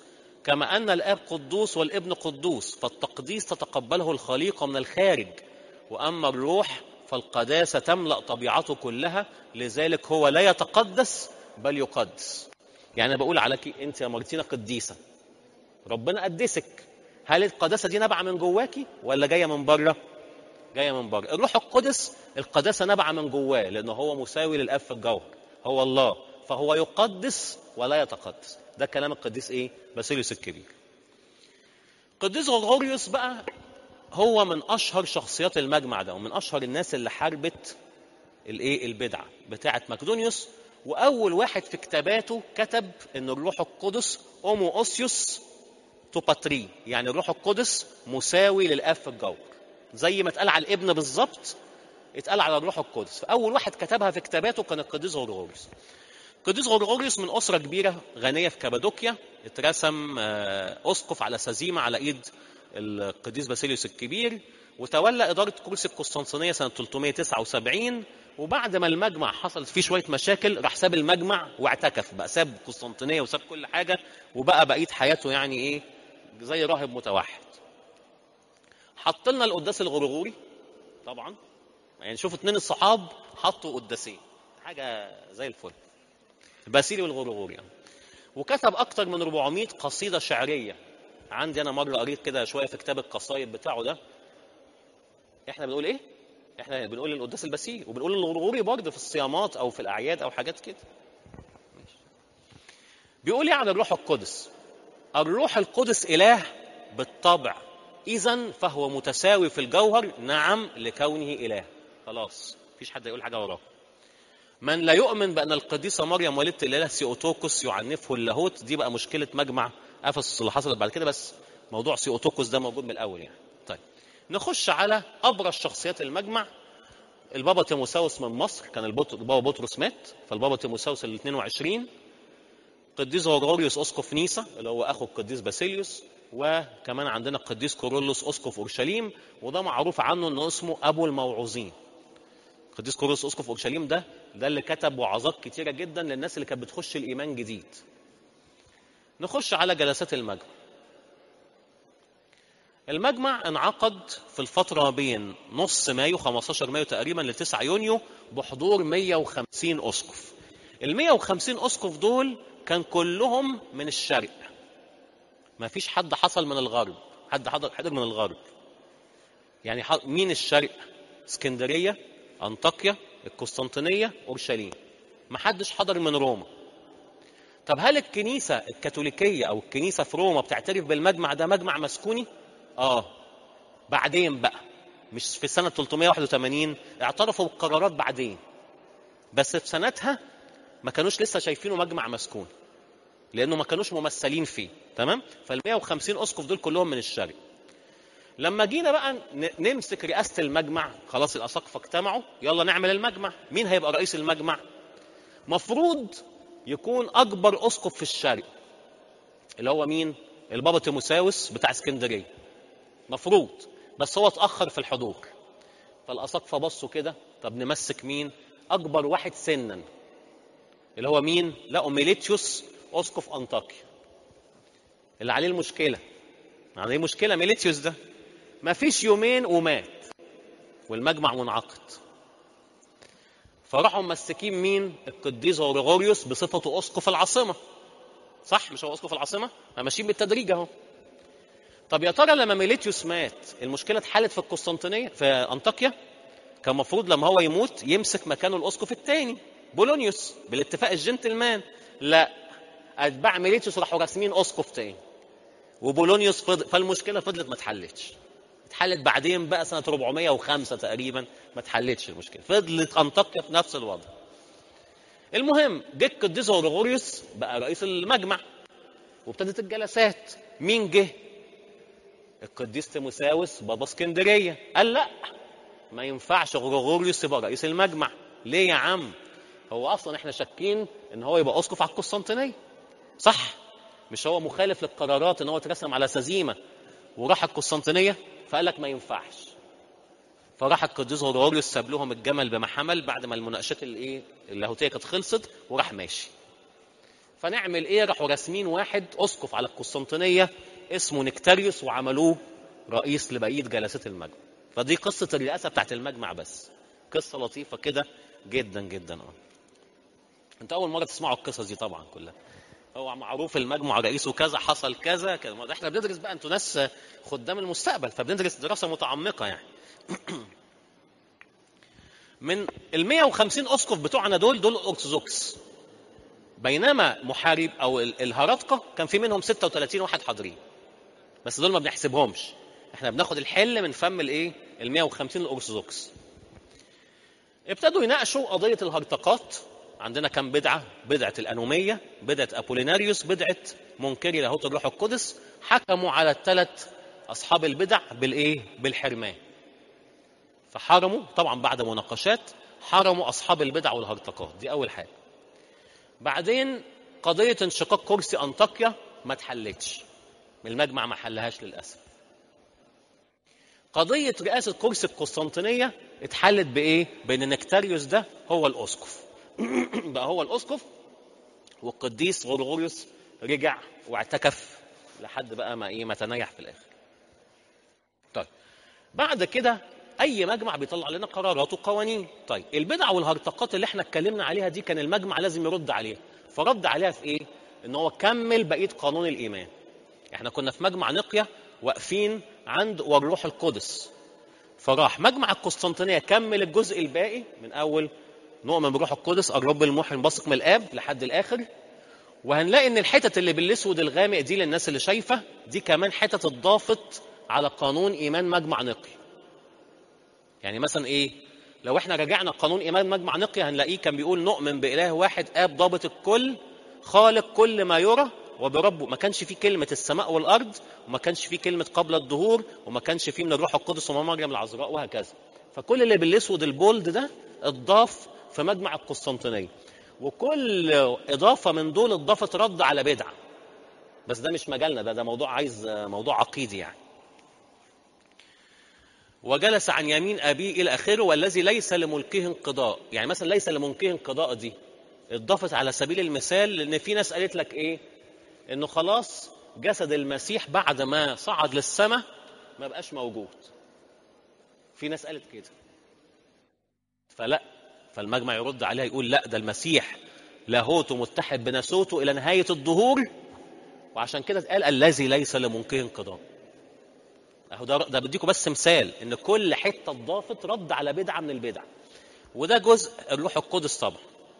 كما أن الآب قدوس والابن قدوس فالتقديس تتقبله الخليقة من الخارج وأما الروح فالقداسة تملأ طبيعته كلها لذلك هو لا يتقدس بل يقدس يعني بقول عليك أنت يا مارتينا قديسة ربنا قدسك هل القداسة دي نابعة من جواكي ولا جاية من بره جاية من بره الروح القدس القداسة نابعة من جواه لأنه هو مساوي للآب في الجوهر هو الله فهو يقدس ولا يتقدس ده كلام القديس ايه باسيليوس الكبير قديس غرغوريوس بقى هو من اشهر شخصيات المجمع ده ومن اشهر الناس اللي حاربت الايه البدعه بتاعه مقدونيوس واول واحد في كتاباته كتب ان الروح القدس اومو اوسيوس تو باتري يعني الروح القدس مساوي للاب في الجوهر زي ما اتقال على الابن بالظبط اتقال على الروح القدس فاول واحد كتبها في كتاباته كان القديس غرغوريوس القديس غرغوريوس من اسره كبيره غنيه في كابادوكيا اترسم اسقف على سزيمه على ايد القديس باسيليوس الكبير وتولى اداره كرسي القسطنطينيه سنه 379 وبعد ما المجمع حصلت فيه شويه مشاكل راح ساب المجمع واعتكف بقى ساب القسطنطينيه وساب كل حاجه وبقى بقيه حياته يعني ايه زي راهب متوحد حط لنا القداس الغرغوري طبعا يعني شوف اتنين الصحاب حطوا قداسين حاجه زي الفل الباسيلي والغرغوري يعني. وكتب اكتر من 400 قصيده شعريه عندي انا مره قريت كده شويه في كتاب القصايد بتاعه ده احنا بنقول ايه احنا بنقول القداس الباسيلي وبنقول الغرغوري برضه في الصيامات او في الاعياد او حاجات كده بيقول ايه عن الروح القدس الروح القدس اله بالطبع اذا فهو متساوي في الجوهر نعم لكونه اله خلاص مفيش حد يقول حاجه وراه من لا يؤمن بان القديسه مريم والده الاله سيوتوكوس يعنفه اللاهوت دي بقى مشكله مجمع افسس اللي حصلت بعد كده بس موضوع سيوتوكوس ده موجود من الاول يعني طيب نخش على ابرز شخصيات المجمع البابا تيموساوس من مصر كان البابا بطرس مات فالبابا تيموساوس ال 22 قديس غرغوريوس اسقف نيسا اللي هو اخو القديس باسيليوس وكمان عندنا القديس كورولوس اسقف اورشليم وده معروف عنه انه اسمه ابو الموعوظين القديس كورولوس اسقف اورشليم ده ده اللي كتب وعظات كتيره جدا للناس اللي كانت بتخش الايمان جديد نخش على جلسات المجمع المجمع انعقد في الفترة بين نص مايو 15 مايو تقريبا ل 9 يونيو بحضور 150 أسقف. ال 150 أسقف دول كان كلهم من الشرق. ما فيش حد حصل من الغرب، حد حضر حضر من الغرب. يعني مين الشرق؟ اسكندرية، أنطاكيا، القسطنطينية، أورشليم. ما حدش حضر من روما. طب هل الكنيسة الكاثوليكية أو الكنيسة في روما بتعترف بالمجمع ده مجمع مسكوني؟ اه بعدين بقى مش في سنة 381 اعترفوا بالقرارات بعدين بس في سنتها ما كانوش لسه شايفينه مجمع مسكون لانه ما كانوش ممثلين فيه تمام فال 150 اسقف دول كلهم من الشرق لما جينا بقى نمسك رئاسة المجمع خلاص الأساقفة اجتمعوا يلا نعمل المجمع مين هيبقى رئيس المجمع مفروض يكون أكبر أسقف في الشرق اللي هو مين البابا تيموساوس بتاع اسكندريه مفروض بس هو اتاخر في الحضور فالاساقفه بصوا كده طب نمسك مين اكبر واحد سنا اللي هو مين لقوا ميليتيوس اسقف انطاكيا اللي عليه المشكله عليه مشكله ميليتيوس ده ما فيش يومين ومات والمجمع منعقد فراحوا ممسكين مين القديس غريغوريوس بصفته اسقف العاصمه صح مش هو اسقف العاصمه ما ماشيين بالتدريج اهو طب يا ترى لما ميليتيوس مات المشكله اتحلت في القسطنطينيه في انطاكيا كان المفروض لما هو يموت يمسك مكانه الاسقف الثاني بولونيوس بالاتفاق الجنتلمان لا اتباع ميليتيوس راحوا راسمين اسقف تاني وبولونيوس فضل فالمشكله فضلت ما اتحلتش اتحلت بعدين بقى سنه 405 تقريبا ما اتحلتش المشكله فضلت انطاكيا في نفس الوضع المهم جه القديس غرغوريوس بقى رئيس المجمع وابتدت الجلسات مين جه القديس تيموساوس بابا اسكندريه قال لا ما ينفعش غرغوريوس يبقى رئيس المجمع ليه يا عم هو اصلا احنا شاكين ان هو يبقى اسقف على القسطنطينيه صح مش هو مخالف للقرارات ان هو اترسم على سزيمه وراح القسطنطينيه فقال لك ما ينفعش فراح القديس غرغوريوس ساب لهم الجمل بما حمل بعد ما المناقشات الايه اللاهوتيه كانت خلصت وراح ماشي فنعمل ايه راحوا راسمين واحد اسقف على القسطنطينيه اسمه نكتاريوس وعملوه رئيس لبقيه جلسات المجمع فدي قصه الرئاسه بتاعت المجمع بس قصه لطيفه كده جدا جدا اه انت اول مره تسمعوا القصص دي طبعا كلها هو معروف المجمع رئيسه كذا حصل كذا كذا ما ده احنا بندرس بقى انتوا ناس خدام المستقبل فبندرس دراسه متعمقه يعني من ال 150 اسقف بتوعنا دول دول ارثوذكس بينما محارب او ال- الهرطقه كان في منهم 36 واحد حاضرين بس دول ما بنحسبهمش احنا بناخد الحل من فم الايه ال 150 الارثوذكس ابتدوا يناقشوا قضيه الهرطقات عندنا كم بدعه بدعه الانوميه بدعه ابوليناريوس بدعه منكري لاهوت الروح القدس حكموا على الثلاث اصحاب البدع بالايه بالحرمان فحرموا طبعا بعد مناقشات حرموا اصحاب البدع والهرطقات دي اول حاجه بعدين قضيه انشقاق كرسي انطاكيا ما اتحلتش المجمع ما حلهاش للاسف قضيه رئاسه كرسي القسطنطينيه اتحلت بايه بان نكتاريوس ده هو الاسقف بقى هو الاسقف والقديس غرغوريوس رجع واعتكف لحد بقى ما ايه ما تنيح في الاخر طيب بعد كده اي مجمع بيطلع لنا قرارات وقوانين طيب البدع والهرطقات اللي احنا اتكلمنا عليها دي كان المجمع لازم يرد عليها فرد عليها في ايه ان هو كمل بقيه قانون الايمان احنا كنا في مجمع نقيا واقفين عند والروح القدس فراح مجمع القسطنطينيه كمل الجزء الباقي من اول نؤمن بروح القدس الرب المحي بصق من الاب لحد الاخر وهنلاقي ان الحتت اللي بالاسود الغامق دي للناس اللي شايفه دي كمان حتت اتضافت على قانون ايمان مجمع نقي يعني مثلا ايه لو احنا رجعنا قانون ايمان مجمع نقي هنلاقيه كان بيقول نؤمن باله واحد اب ضابط الكل خالق كل ما يرى وبربه ما كانش فيه كلمه السماء والارض وما كانش فيه كلمه قبل الظهور وما كانش فيه من الروح القدس وما مريم العذراء وهكذا فكل اللي بالاسود البولد ده اتضاف في مجمع القسطنطينيه وكل اضافه من دول اتضافت رد على بدعه بس ده مش مجالنا ده ده موضوع عايز موضوع عقيدي يعني وجلس عن يمين ابيه الى اخره والذي ليس لملكه انقضاء يعني مثلا ليس لملكه انقضاء دي اتضافت على سبيل المثال لان في ناس قالت لك ايه انه خلاص جسد المسيح بعد ما صعد للسماء ما بقاش موجود في ناس قالت كده فلا فالمجمع يرد عليها يقول لا ده المسيح لاهوته متحد بناسوته الى نهايه الظهور وعشان كده اتقال الذي ليس لمنكر انقضاء اهو ده ده بديكم بس مثال ان كل حته اتضافت رد على بدعه من البدع وده جزء الروح القدس طبعا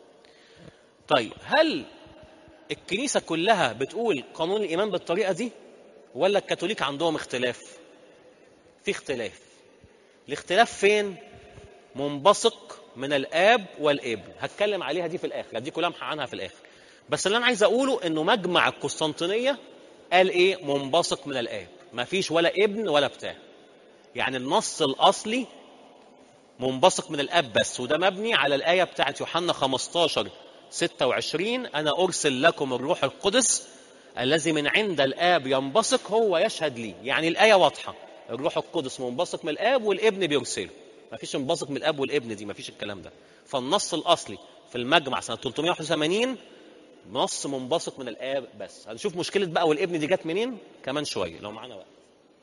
طيب هل الكنيسه كلها بتقول قانون الايمان بالطريقه دي ولا الكاثوليك عندهم اختلاف في اختلاف الاختلاف فين منبثق من الاب والابن هتكلم عليها دي في الاخر هديكم لمحه عنها في الاخر بس اللي انا عايز اقوله انه مجمع القسطنطينيه قال ايه منبثق من الاب ما فيش ولا ابن ولا بتاع يعني النص الاصلي منبثق من الاب بس وده مبني على الايه بتاعت يوحنا 15 26 انا ارسل لكم الروح القدس الذي من عند الاب ينبثق هو يشهد لي يعني الايه واضحه الروح القدس منبثق من الاب والابن بيرسله ما فيش انبثق من الاب والابن دي ما فيش الكلام ده فالنص الاصلي في المجمع سنه 381 نص منبثق من الاب بس هنشوف مشكله بقى والابن دي جت منين كمان شويه لو معانا وقت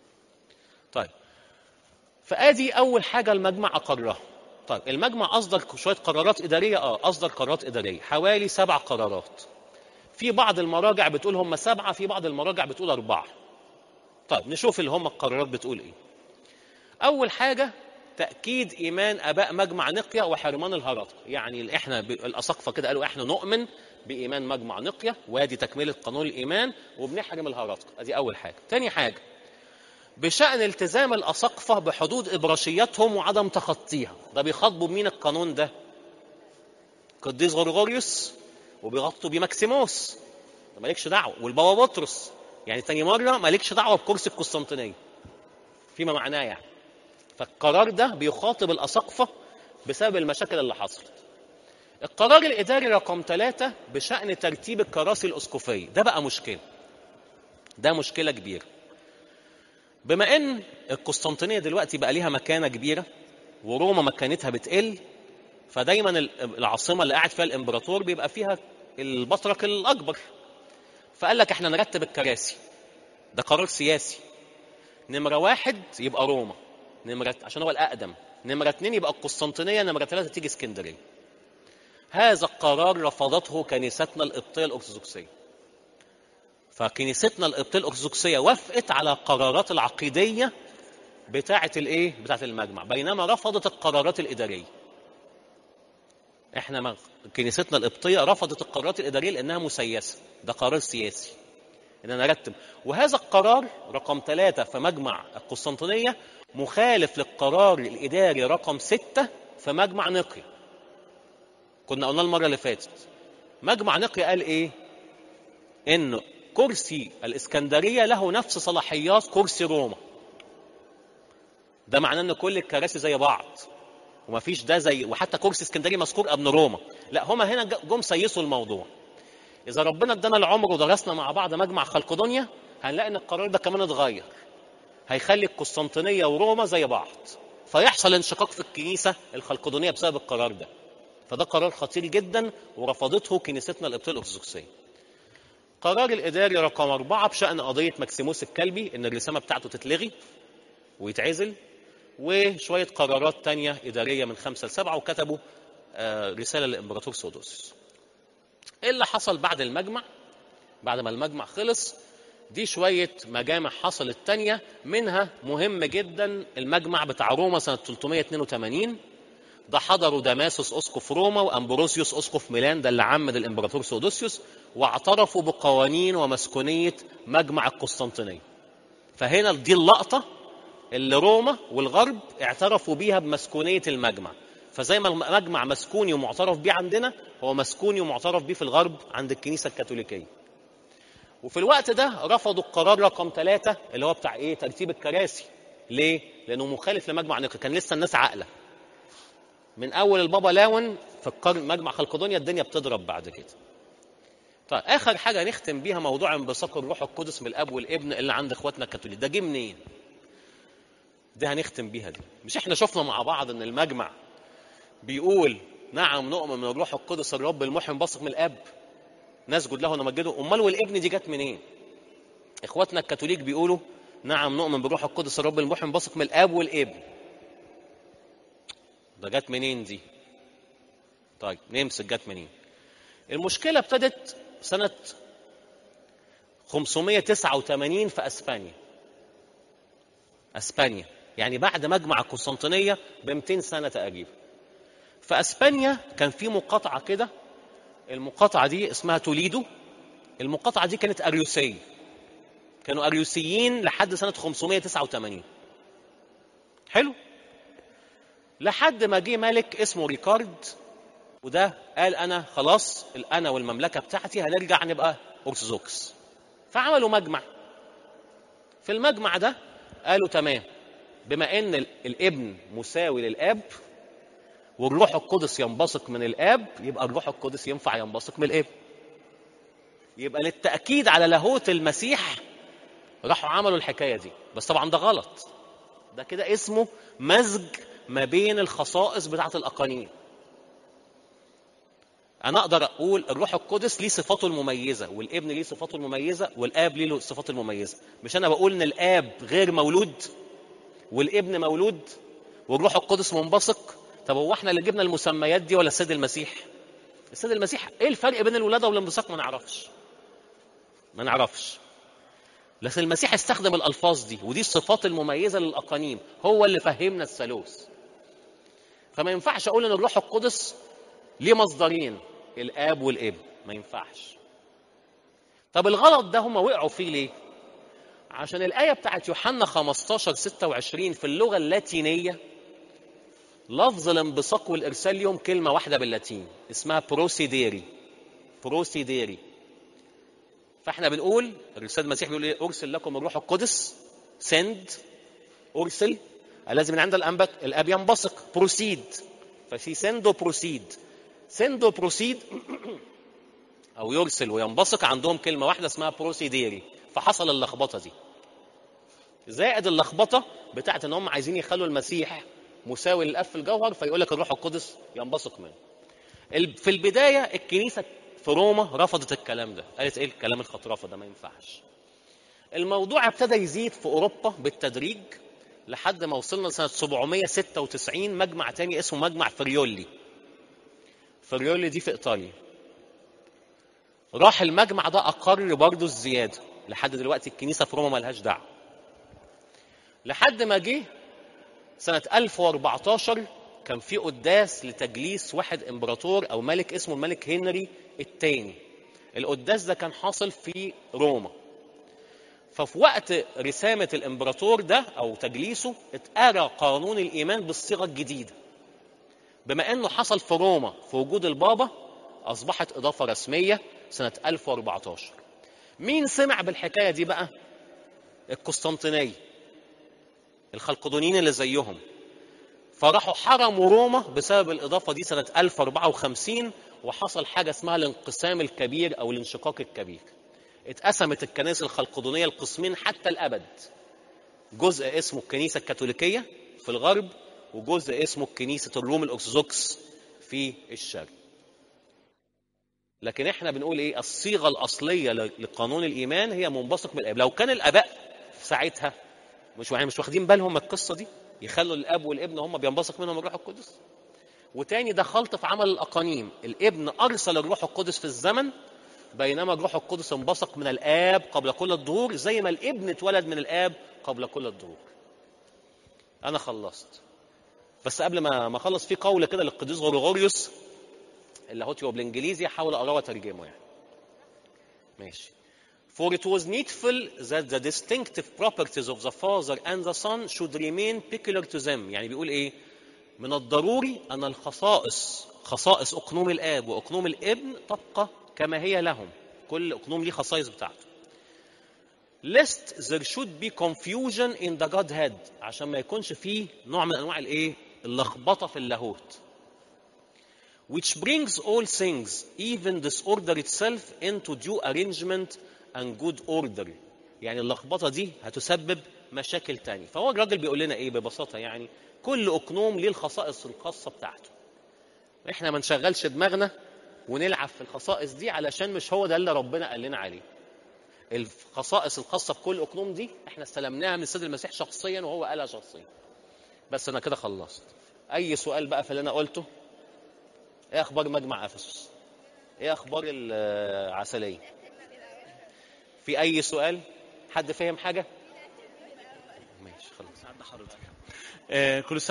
طيب فادي اول حاجه المجمع اقرها طيب المجمع اصدر شويه قرارات اداريه اه اصدر قرارات اداريه حوالي سبع قرارات في بعض المراجع بتقول هم سبعه في بعض المراجع بتقول اربعه طيب نشوف اللي هم القرارات بتقول ايه اول حاجه تاكيد ايمان اباء مجمع نقيا وحرمان الهرطقه يعني احنا ب- الاساقفه كده قالوا احنا نؤمن بايمان مجمع نقيا وادي تكمله قانون الايمان وبنحرم الهرطقه ادي اول حاجه تاني حاجه بشان التزام الاساقفه بحدود ابراشيتهم وعدم تخطيها ده بيخاطبوا بمين القانون ده قديس غرغوريوس وبيغطوا بماكسيموس ده مالكش دعوه والبابا بطرس يعني تاني مره مالكش دعوه بكرسي القسطنطينيه فيما معناه يعني فالقرار ده بيخاطب الأساقفة بسبب المشاكل اللي حصلت القرار الإداري رقم ثلاثة بشأن ترتيب الكراسي الأسقفية ده بقى مشكلة ده مشكلة كبيرة بما أن القسطنطينية دلوقتي بقى ليها مكانة كبيرة وروما مكانتها بتقل فدايما ال- العاصمة اللي قاعد فيها الإمبراطور بيبقى فيها البطرك الاكبر فقال لك احنا نرتب الكراسي ده قرار سياسي نمره واحد يبقى روما نمره عشان هو الاقدم نمره اتنين يبقى القسطنطينيه نمره ثلاثه تيجي اسكندريه هذا القرار رفضته كنيستنا القبطيه الارثوذكسيه فكنيستنا القبطيه الارثوذكسيه وافقت على القرارات العقيديه بتاعه الايه بتاعه المجمع بينما رفضت القرارات الاداريه احنا ما كنيستنا القبطيه رفضت القرارات الاداريه لانها مسيسه ده قرار سياسي ان نرتب وهذا القرار رقم ثلاثة في مجمع القسطنطينية مخالف للقرار الإداري رقم ستة في مجمع نقيا كنا قلنا المرة اللي فاتت مجمع نقيا قال إيه؟ إن كرسي الإسكندرية له نفس صلاحيات كرسي روما ده معناه إن كل الكراسي زي بعض ومفيش ده زي وحتى كرسي اسكندريه مذكور قبل روما لا هما هنا جم سيسوا الموضوع اذا ربنا ادانا العمر ودرسنا مع بعض مجمع خلقدونيا هنلاقي ان القرار ده كمان اتغير هيخلي القسطنطينيه وروما زي بعض فيحصل انشقاق في الكنيسه الخلقدونيه بسبب القرار ده فده قرار خطير جدا ورفضته كنيستنا القبطيه الارثوذكسيه قرار الاداري رقم أربعة بشأن قضية مكسيموس الكلبي إن الرسامة بتاعته تتلغي ويتعزل وشوية قرارات تانية إدارية من خمسة لسبعة وكتبوا آه، رسالة للإمبراطور سودوس ايه اللي حصل بعد المجمع بعد ما المجمع خلص دي شوية مجامع حصلت تانية منها مهم جدا المجمع بتاع روما سنة 382 ده حضروا داماسوس أسقف روما وأمبروسيوس أسقف ميلان ده اللي عمد الإمبراطور سودوسيوس واعترفوا بقوانين ومسكونية مجمع القسطنطينية فهنا دي اللقطة اللي روما والغرب اعترفوا بيها بمسكونية المجمع فزي ما المجمع مسكوني ومعترف بيه عندنا هو مسكوني ومعترف بيه في الغرب عند الكنيسة الكاثوليكية وفي الوقت ده رفضوا القرار رقم ثلاثة اللي هو بتاع ايه ترتيب الكراسي ليه؟ لأنه مخالف لمجمع نقل كان لسه الناس عاقلة من أول البابا لاون في القرن مجمع خلقدونيا الدنيا بتضرب بعد كده طيب آخر حاجة نختم بيها موضوع انبثاق الروح القدس من الأب والابن اللي عند إخواتنا الكاثوليك ده جه منين؟ دي هنختم بيها دي مش احنا شفنا مع بعض ان المجمع بيقول نعم نؤمن من الروح القدس الرب المحي بصق من الاب نسجد له ونمجده امال والابن دي جت منين اخواتنا الكاثوليك بيقولوا نعم نؤمن بالروح القدس الرب المحي بصق من الاب والابن ده جت منين دي طيب نمسك جت منين المشكله ابتدت سنه 589 في اسبانيا اسبانيا يعني بعد مجمع القسطنطينيه ب 200 سنه تقريبا في اسبانيا كان في مقاطعه كده المقاطعه دي اسمها توليدو المقاطعه دي كانت اريوسيه كانوا اريوسيين لحد سنه 589 حلو لحد ما جه ملك اسمه ريكارد وده قال انا خلاص انا والمملكه بتاعتي هنرجع نبقى ارثوذكس فعملوا مجمع في المجمع ده قالوا تمام بما ان الابن مساوي للاب والروح القدس ينبثق من الاب يبقى الروح القدس ينفع ينبثق من الاب يبقى للتاكيد على لاهوت المسيح راحوا عملوا الحكايه دي بس طبعا ده غلط ده كده اسمه مزج ما بين الخصائص بتاعه الاقانيم انا اقدر اقول الروح القدس ليه صفاته المميزه والابن ليه صفاته المميزه والاب ليه له الصفات المميزه مش انا بقول ان الاب غير مولود والابن مولود والروح القدس منبثق طب هو احنا اللي جبنا المسميات دي ولا السيد المسيح السيد المسيح ايه الفرق بين الولاده والانبثاق ما نعرفش ما نعرفش لكن المسيح استخدم الالفاظ دي ودي الصفات المميزه للاقانيم هو اللي فهمنا الثالوث فما ينفعش اقول ان الروح القدس ليه مصدرين الاب والابن ما ينفعش طب الغلط ده هم وقعوا فيه ليه عشان الآية بتاعت يوحنا 15 26 في اللغة اللاتينية لفظ الانبثاق والإرسال ليهم كلمة واحدة باللاتين اسمها بروسيديري بروسيديري فاحنا بنقول الرسالة المسيح بيقول ايه أرسل لكم الروح القدس سند أرسل الذي من عند الأنبت الأب ينبثق بروسيد ففي سند وبروسيد سند وبروسيد أو يرسل وينبثق عندهم كلمة واحدة اسمها بروسيديري فحصل اللخبطه دي زائد اللخبطه بتاعت ان هم عايزين يخلوا المسيح مساوي للاب في الجوهر فيقول لك الروح القدس ينبثق منه في البدايه الكنيسه في روما رفضت الكلام ده قالت ايه الكلام الخطرفه ده ما ينفعش الموضوع ابتدى يزيد في اوروبا بالتدريج لحد ما وصلنا لسنه 796 مجمع تاني اسمه مجمع فريولي فريولي دي في ايطاليا راح المجمع ده اقر برضه الزياده لحد دلوقتي الكنيسه في روما ملهاش دعوه لحد ما جه سنه 1014 كان في قداس لتجليس واحد امبراطور او ملك اسمه الملك هنري الثاني القداس ده كان حاصل في روما ففي وقت رسامة الإمبراطور ده أو تجليسه اتقرا قانون الإيمان بالصيغة الجديدة بما أنه حصل في روما في وجود البابا أصبحت إضافة رسمية سنة 1014 مين سمع بالحكاية دي بقى؟ القسطنطينية الخلقدونيين اللي زيهم فراحوا حرموا روما بسبب الإضافة دي سنة 1054 وحصل حاجة اسمها الانقسام الكبير أو الانشقاق الكبير اتقسمت الكنائس الخلقدونية لقسمين حتى الأبد جزء اسمه الكنيسة الكاثوليكية في الغرب وجزء اسمه كنيسة الروم الأرثوذكس في الشرق لكن احنا بنقول ايه الصيغة الأصلية لقانون الإيمان هي منبثق من الآب لو كان الآباء ساعتها مش مش واخدين بالهم من القصة دي يخلوا الاب والابن هم بينبثق منهم الروح القدس وتاني ده خلط في عمل الاقانيم الابن ارسل الروح القدس في الزمن بينما الروح القدس انبثق من الاب قبل كل الظهور زي ما الابن اتولد من الاب قبل كل الظهور انا خلصت بس قبل ما ما اخلص في قول كده للقديس غريغوريوس اللي هو بالانجليزي احاول اقراه واترجمه يعني ماشي For it was needful that the distinctive properties of the Father and the Son should remain peculiar to them. يعني بيقول إيه؟ من الضروري أن الخصائص خصائص أقنوم الآب وأقنوم الابن تبقى كما هي لهم. كل أقنوم ليه خصائص بتاعته. Lest there should be confusion in the Godhead عشان ما يكونش فيه نوع من أنواع الإيه؟ اللخبطة في اللاهوت. Which brings all things, even disorder itself, into due arrangement and good order يعني اللخبطه دي هتسبب مشاكل تانية فهو الراجل بيقول لنا ايه ببساطه يعني كل اقنوم ليه الخصائص الخاصه بتاعته احنا ما نشغلش دماغنا ونلعب في الخصائص دي علشان مش هو ده اللي ربنا قال لنا عليه الخصائص الخاصه بكل اقنوم دي احنا استلمناها من السيد المسيح شخصيا وهو قالها شخصيا بس انا كده خلصت اي سؤال بقى في اللي انا قلته ايه اخبار مجمع افسس ايه اخبار العسليه في اي سؤال حد فاهم حاجه ماشي خلاص عند حضرتك آه كل سنه